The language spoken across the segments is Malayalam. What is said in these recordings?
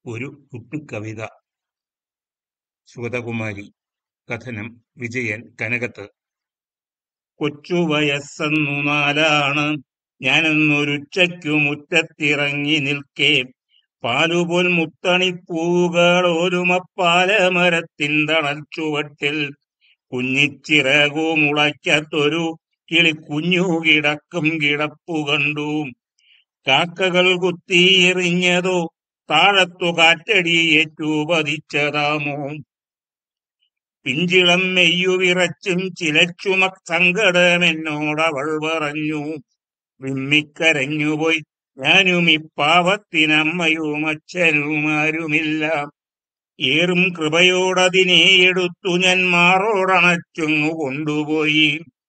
ഒരു കുട്ടിക്കവിത സുഗതകുമാരി കഥനം വിജയൻ കനകത്ത് കൊച്ചു വയസ്സന്നു നാലാണ് ഞാനൊന്നൊരുച്ചയ്ക്കു മുറ്റത്തിറങ്ങി നിൽക്കേ പാലുപോൽ മുത്തണിപ്പൂവുകൾ ഒരുമപ്പാലമരത്തിൻ തണൽ ചുവട്ടിൽ കുഞ്ഞിച്ചിറകു മുളയ്ക്കത്തൊരു കിളി കുഞ്ഞു കിടക്കും കിടപ്പു കണ്ടു കാക്കകൾ കുത്തിയെറിഞ്ഞതോ താഴത്തു കാറ്റടിയേറ്റു പതിച്ചതാമോ പിഞ്ചിളം മെയ്യുവിറച്ചും ചിലച്ചുമ സങ്കടമെന്നോടവൾ പറഞ്ഞു വിമ്മിക്കരഞ്ഞുപോയി ഞാനും ഇപ്പാവത്തിനമ്മയും അച്ഛനുമാരുമില്ല ഏറും കൃപയോടതിനെ എടുത്തു ഞാൻ മാറോടണച്ചുങ്ങു കൊണ്ടുപോയി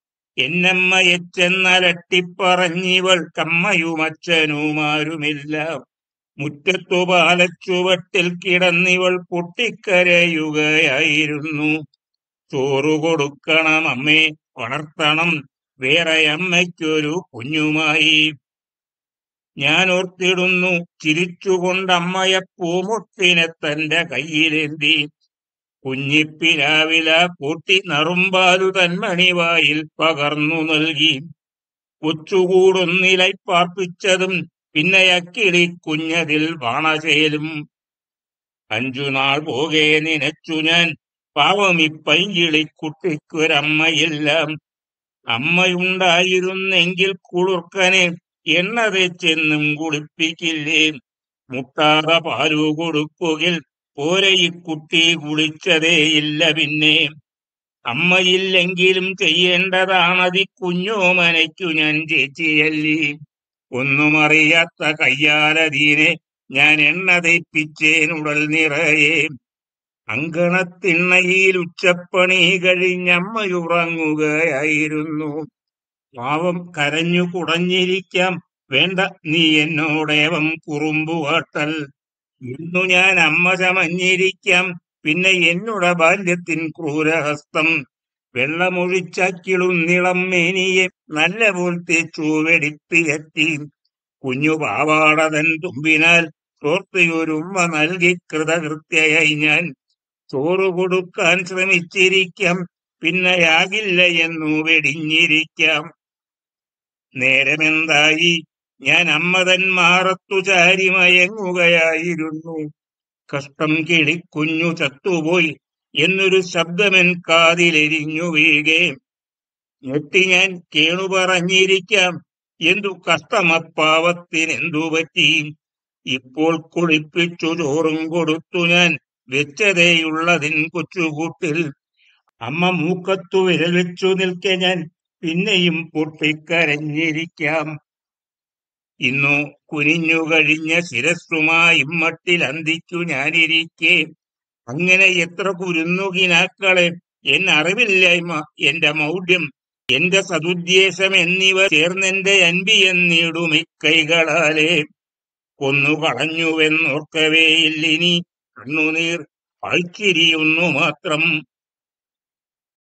എന്നമ്മയെച്ചെന്നലട്ടിപ്പറഞ്ഞിവൾ കമ്മയും അച്ഛനുമാരുമില്ല മുറ്റത്തു പാലച്ചുവട്ടിൽ കിടന്നിവൾ പൊട്ടിക്കരയുകയായിരുന്നു ചോറു കൊടുക്കണം അമ്മേ വളർത്തണം വേറെ അമ്മയ്ക്കൊരു കുഞ്ഞുമായി ഞാൻ ഓർത്തിടുന്നു ചിരിച്ചുകൊണ്ടമ്മയെ പൂമുട്ടിനെ തന്റെ കയ്യിലേന്തി കുഞ്ഞിപ്പിലാവില കൂട്ടി നറുമ്പാലു തന്മണിവായിൽ പകർന്നു നൽകി കൊച്ചുകൂടൊന്നിലായി പാർപ്പിച്ചതും പിന്നെ അക്കിളി കുഞ്ഞതിൽ വാണചേലും അഞ്ചു നാൾ പോകെ നനച്ചു ഞാൻ പാവം ഇപ്പൈങ്കിളി കുട്ടിക്കൊരമ്മയില്ല അമ്മയുണ്ടായിരുന്നെങ്കിൽ കുളിർക്കനെ എണ്ണ തേച്ചെന്നും കുളിപ്പിക്കില്ലേ മുട്ടാതെ പാലു കൊടുക്കുകിൽ പോരെ ഈ കുട്ടി കുളിച്ചതേയില്ല പിന്നെ അമ്മയില്ലെങ്കിലും ചെയ്യേണ്ടതാണതി കുഞ്ഞോമനയ്ക്കു ഞാൻ ചേച്ചിയല്ലി ഒന്നും അറിയാത്ത കയ്യാലതീനെ ഞാൻ എണ്ണ തേപ്പിച്ചേനുടൽ നിറയെ അങ്കണത്തിണ്ണയിൽ ഉച്ചപ്പണി കഴിഞ്ഞമ്മയുറങ്ങുകയായിരുന്നു പാവം കരഞ്ഞു കുടഞ്ഞിരിക്കാം വേണ്ട നീ എന്നോടേവം കുറുമ്പുകാട്ടൽ ഇന്നു ഞാൻ അമ്മ ചമഞ്ഞിരിക്കാം പിന്നെ എന്നുടെ ബാല്യത്തിൻ ക്രൂരഹസ്തം വെള്ളമൊഴിച്ചാക്കിളുന്നിളം മേനിയെ നല്ല പോൽ തേച്ചു വെടിത്തിയറ്റി കുഞ്ഞു പാവാടതൻ തുമ്പിനാൽ ചോർത്തിയൊരുമ്മ നൽകി കൃതകൃത്യയായി ഞാൻ ചോറ് കൊടുക്കാൻ ശ്രമിച്ചിരിക്കാം പിന്നെയാകില്ല എന്നു വെടിഞ്ഞിരിക്കാം നേരമെന്തായി ഞാൻ അമ്മതൻ മാറത്തു ചാരി മയങ്ങുകയായിരുന്നു കഷ്ടം കിളിക്കുഞ്ഞു ചത്തുപോയി എന്നൊരു ശബ്ദമെൻ കാതിലെരിഞ്ഞു വീഴേ ഞെട്ടി ഞാൻ കേണു പറഞ്ഞിരിക്കാം എന്തു കഷ്ടമപ്പാവത്തിനെന്തു പറ്റി ഇപ്പോൾ കുളിപ്പിച്ചു ചോറും കൊടുത്തു ഞാൻ വെച്ചതേയുള്ളതിൻ കൊച്ചുകൂട്ടിൽ അമ്മ മൂക്കത്തു വിരൽ വെച്ചു നിൽക്കെ ഞാൻ പിന്നെയും പൊട്ടിക്കരഞ്ഞിരിക്കാം ഇന്നു കുനിഞ്ഞു കഴിഞ്ഞ ശിരസ്സുമായി ഇമ്മട്ടിൽ അന്തിക്കു ഞാനിരിക്കെ അങ്ങനെ എത്ര കുരുന്നുകിനാക്കളെ എൻ അറിവില്ലായ്മ എന്റെ മൗഢ്യം എന്റെ സതുദ്ദേശം എന്നിവ ചേർന്നെന്റെ അൻപി എന്നിടുമിക്കൈകളാലെ കൊന്നു കളഞ്ഞുവെന്നോർക്കവേയില്ലിനി കണ്ണുനീർ പാഴ്ച്ചിരിയൊന്നു മാത്രം